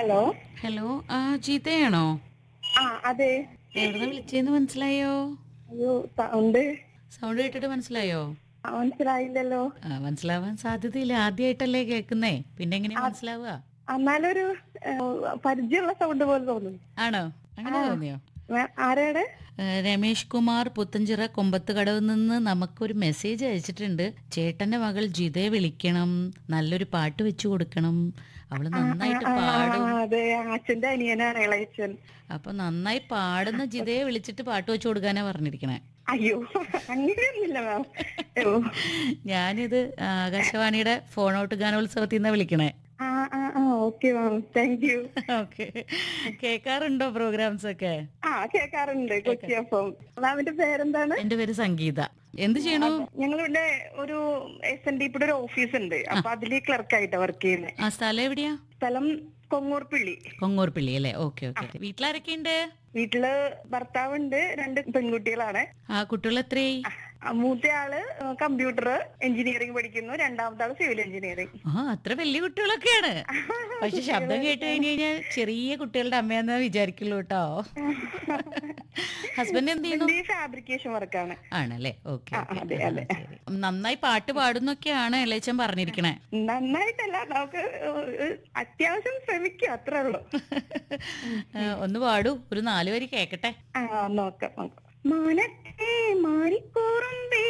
Hello hello ആ ജീതയാണോ ആ അതെ എവിടെ വിളിച്ചെന്ന് മനസ്സിലായോ അയ്യോ സൗണ്ട് സൗണ്ട് കേട്ടിട്ട് മനസ്സിലായോ ആ, മനസ്സിലായില്ലല്ലോ ആ മനസ്സിലാവാൻ സാധ്യതയില്ല ആദ്യമായിട്ടല്ലേ കേൾക്കുന്നേ പിന്നെ എങ്ങനെയാ മനസ്സിലാവുക എന്നാലൊരു ഏ, പരിചയമുള്ള സൗണ്ട് പോലെ തോന്നുന്നു ആണോ അങ്ങനെ തോന്നിയോ വേ- ആരാണ് ഏ, രമേഷ് കുമാർ പുത്തഞ്ചിറ കൊമ്പത്തുകടവിൽ നിന്ന് നമുക്കൊരു മെസ്സേജ് അയച്ചിട്ടുണ്ട് ചേട്ടന്റെ മകൾ ജിതയെ വിളിക്കണം നല്ലൊരു പാട്ട് വെച്ചു കൊടുക്കണം അവള് നന്നായിട്ട് ആ, പാടും അതെ അച്ഛന്റെ അനിയനാണ് ഇളയച്ചൻ അപ്പൊ നന്നായി പാടുന്ന ജിതയെ വിളിച്ചിട്ട് പാട്ട് വെച്ചു കൊടുക്കാനാ പറഞ്ഞിരിക്കണേ അയ്യോ അങ്ങനെയൊന്നുമില്ല മാം ഓ ഞാനിത് ആകാശവാണിയുടെ ഫോൺ ഔട്ട് ഗാനോത്സവത്തിൽ നിന്നാ വിളിക്കണേ ആ ആ ആ okay ma'am thank you okay കേൾക്കാറുണ്ടോ പ്രോഗ്രാംസ് ഒക്കെ ആ കേൾക്കാറുണ്ട് കൊച്ചി അപ്പം മാമിന്റെ പേരെന്താണ് എന്റെ പേര് സംഗീത എന്ത് ചെയ്യണു ഞങ്ങളിവിടെ ഒരു എസ് എൻ ഡി പിയുടെ ഒരു ഓഫീസ് ഉണ്ട് അപ്പൊ അതില് ക്ലർക്കായിട്ടാ വർക്ക് ചെയ്യുന്നത് ആ സ്ഥലം എവിടെയാ സ്ഥലം കൊങ്ങൂർപ്പിള്ളി കൊങ്ങൂർപ്പിള്ളി അല്ലേ ഓക്കെ ഓക്കെ വീട്ടിലാരൊക്കെ ഉണ്ട് വീട്ടില് ഭർത്താവുണ്ട് രണ്ട് പെൺകുട്ടികളാണ് ആ കുട്ടികൾ എത്രയായി ആ, മൂത്തയാള് കമ്പ്യൂട്ടർ എഞ്ചിനീയറിംഗ് പഠിക്കുന്നു രണ്ടാമത്തെ ആള് സിവിൽ എഞ്ചിനീയറിംഗ് ആ അത്ര വലിയ കുട്ടികളൊക്കെയാണ് പക്ഷെ ശബ്ദം കേട്ട് കഴിഞ്ഞ് കഴിഞ്ഞാൽ ചെറിയ കുട്ടികളുടെ അമ്മയെന്ന് വിചാരിക്കുള്ളൂ കേട്ടോ ഹസ്ബൻഡ് എന്ത് ചെയ്യുന്നു ഈ ഫാബ്രിക്കേഷൻ വർക്കാണ് ആണല്ലേ ഓക്കെ അതെ, അതെ. നന്നായി പാട്ട് പാടുന്നൊക്കെയാണ് ഇളയച്ചൻ പറഞ്ഞിരിക്കണേ നന്നായിട്ടല്ല നമുക്ക് ഏഹ്, അത്യാവശ്യം ശ്രമിക്കും അത്രേ ഉള്ളൂ ആ, ഒന്ന് പാടൂ ഒരു നാല് വരി കേക്കട്ടെ ആ നോക്കാം നോക്കാം മാനത്തെ മാറിക്കൂറുമ്പേ